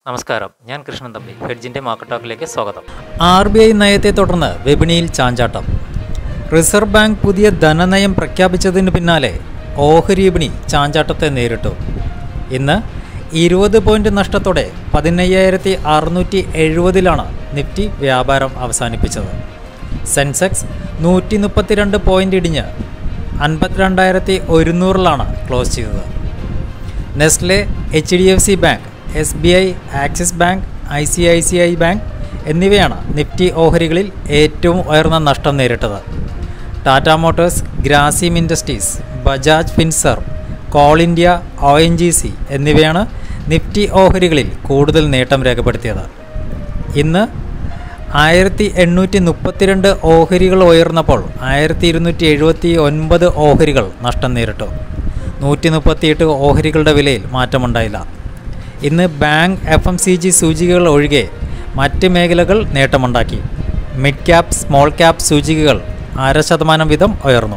നമസ്കാരം ഞാൻ കൃഷ്ണൻ തമ്പി ഹെഡ്ജിൻ്റെ മാർക്കറ്റ് ടോക്കിലേക്ക് സ്വാഗതം ആർ ബി ഐ നയത്തെ തുടർന്ന് വിപണിയിൽ ചാഞ്ചാട്ടം റിസർവ് ബാങ്ക് പുതിയ ധനനയം പ്രഖ്യാപിച്ചതിന് പിന്നാലെ ഓഹരി വിപണി ചാഞ്ചാട്ടത്തെ നേരിട്ടു ഇന്ന് ഇരുപത് പോയിന്റ് നഷ്ടത്തോടെ പതിനയ്യായിരത്തി അറുന്നൂറ്റി എഴുപതിലാണ് നിഫ്റ്റി വ്യാപാരം അവസാനിപ്പിച്ചത് സെൻസെക്സ് നൂറ്റി മുപ്പത്തിരണ്ട് പോയിന്റ് ഇടിഞ്ഞ് അൻപത്തിരണ്ടായിരത്തി ഒരുന്നൂറിലാണ് ക്ലോസ് ചെയ്തത് Nestle H D F C bank S B I Axis bank I C I C I bank എന്നിവയാണ് നിഫ്റ്റി ഓഹരികളിൽ ഏറ്റവും ഉയർന്ന നഷ്ടം നേരിട്ടത് Tata Motors Grasim Industries Bajaj Finserv Coal India O N G C എന്നിവയാണ് നിഫ്റ്റി ഓഹരികളിൽ കൂടുതൽ നേട്ടം രേഖപ്പെടുത്തിയത് ഇന്ന് ആയിരത്തി എണ്ണൂറ്റി മുപ്പത്തിരണ്ട് ഓഹരികൾ ഉയർന്നപ്പോൾ ആയിരത്തി ഇരുന്നൂറ്റി എഴുപത്തി ഒൻപത് ഓഹരികൾ നഷ്ടം നേരിട്ടു നൂറ്റി മുപ്പത്തിയെട്ട് ഓഹരികളുടെ വിലയിൽ മാറ്റമുണ്ടായില്ല ഇന്ന് bank F M C G സൂചികകൾ ഒഴികെ മറ്റ് മേഖലകൾ നേട്ടമുണ്ടാക്കി മിഡ് ക്യാപ് സ്മോൾ ക്യാപ് സൂചികകൾ അര ശതമാനം വീതം ഉയർന്നു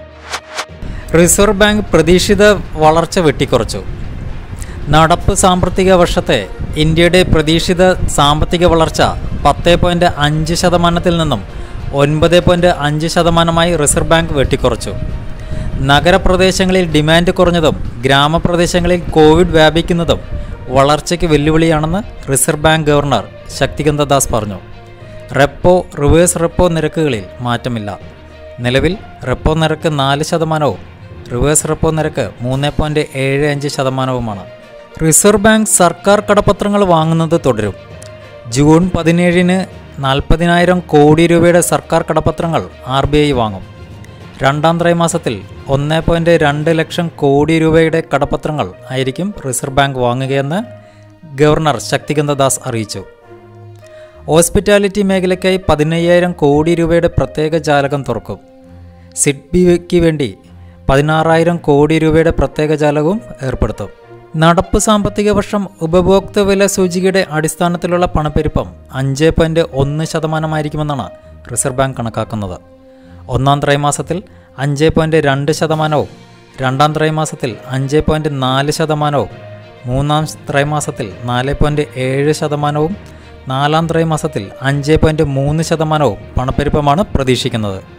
റിസർവ് ബാങ്ക് പ്രതീക്ഷിത വളർച്ച വെട്ടിക്കുറച്ചു നടപ്പ് സാമ്പത്തിക വർഷത്തെ ഇന്ത്യയുടെ പ്രതീക്ഷിത സാമ്പത്തിക വളർച്ച പത്ത് പോയിൻറ്റ് അഞ്ച് ശതമാനത്തിൽ നിന്നും ഒൻപത് പോയിൻറ്റ് അഞ്ച് ശതമാനമായി റിസർവ് ബാങ്ക് വെട്ടിക്കുറച്ചു നഗരപ്രദേശങ്ങളിൽ ഡിമാൻഡ് കുറഞ്ഞതും ഗ്രാമപ്രദേശങ്ങളിൽ കോവിഡ് വ്യാപിക്കുന്നതും വളർച്ചയ്ക്ക് വെല്ലുവിളിയാണെന്ന് reserve bank governor Shaktikanta Das പറഞ്ഞു റെപ്പോ റിവേഴ്സ് റെപ്പോ നിരക്കുകളിൽ മാറ്റമില്ല നിലവിൽ റെപ്പോ നിരക്ക് നാല് ശതമാനവും റിവേഴ്സ് റെപ്പോ നിരക്ക് മൂന്ന് പോയിൻറ്റ് ഏഴ് അഞ്ച് ശതമാനവുമാണ് റിസർവ് ബാങ്ക് സർക്കാർ കടപ്പത്രങ്ങൾ വാങ്ങുന്നത് തുടരും ജൂൺ പതിനേഴിന് നാൽപ്പതിനായിരം കോടി രൂപയുടെ സർക്കാർ കടപ്പത്രങ്ങൾ ആർ ബി ഐ വാങ്ങും രണ്ടാം ത്രൈമാസത്തിൽ ഒന്ന് പോയിൻറ്റ് രണ്ട് ലക്ഷം കോടി രൂപയുടെ കടപ്പത്രങ്ങൾ ആയിരിക്കും റിസർവ് ബാങ്ക് വാങ്ങുകയെന്ന് ഗവർണർ ശക്തികാന്ത ദാസ് അറിയിച്ചു ഹോസ്പിറ്റാലിറ്റി മേഖലയ്ക്കായി പതിനയ്യായിരം കോടി രൂപയുടെ പ്രത്യേക ജാലകം തുറക്കും സിഡ്ബിക്ക് വേണ്ടി പതിനാറായിരം കോടി രൂപയുടെ പ്രത്യേക ജാലകവും ഏർപ്പെടുത്തും നടപ്പ് സാമ്പത്തിക വർഷം ഉപഭോക്തൃ വില സൂചികയുടെ അടിസ്ഥാനത്തിലുള്ള പണപ്പെരുപ്പം അഞ്ച് പോയിൻറ്റ് ഒന്ന് ശതമാനമായിരിക്കുമെന്നാണ് റിസർവ് ബാങ്ക് കണക്കാക്കുന്നത് ഒന്നാം ത്രൈമാസത്തിൽ അഞ്ച് പോയിൻറ്റ് രണ്ട് ശതമാനവും രണ്ടാം ത്രൈമാസത്തിൽ അഞ്ച് പോയിൻറ്റ് നാല് ശതമാനവും മൂന്നാം ത്രൈമാസത്തിൽ നാല് പോയിൻറ്റ് ഏഴ് ശതമാനവും നാലാം ത്രൈമാസത്തിൽ അഞ്ച് പോയിൻറ്റ് മൂന്ന് ശതമാനവും പണപ്പെരുപ്പമാണ് പ്രതീക്ഷിക്കുന്നത്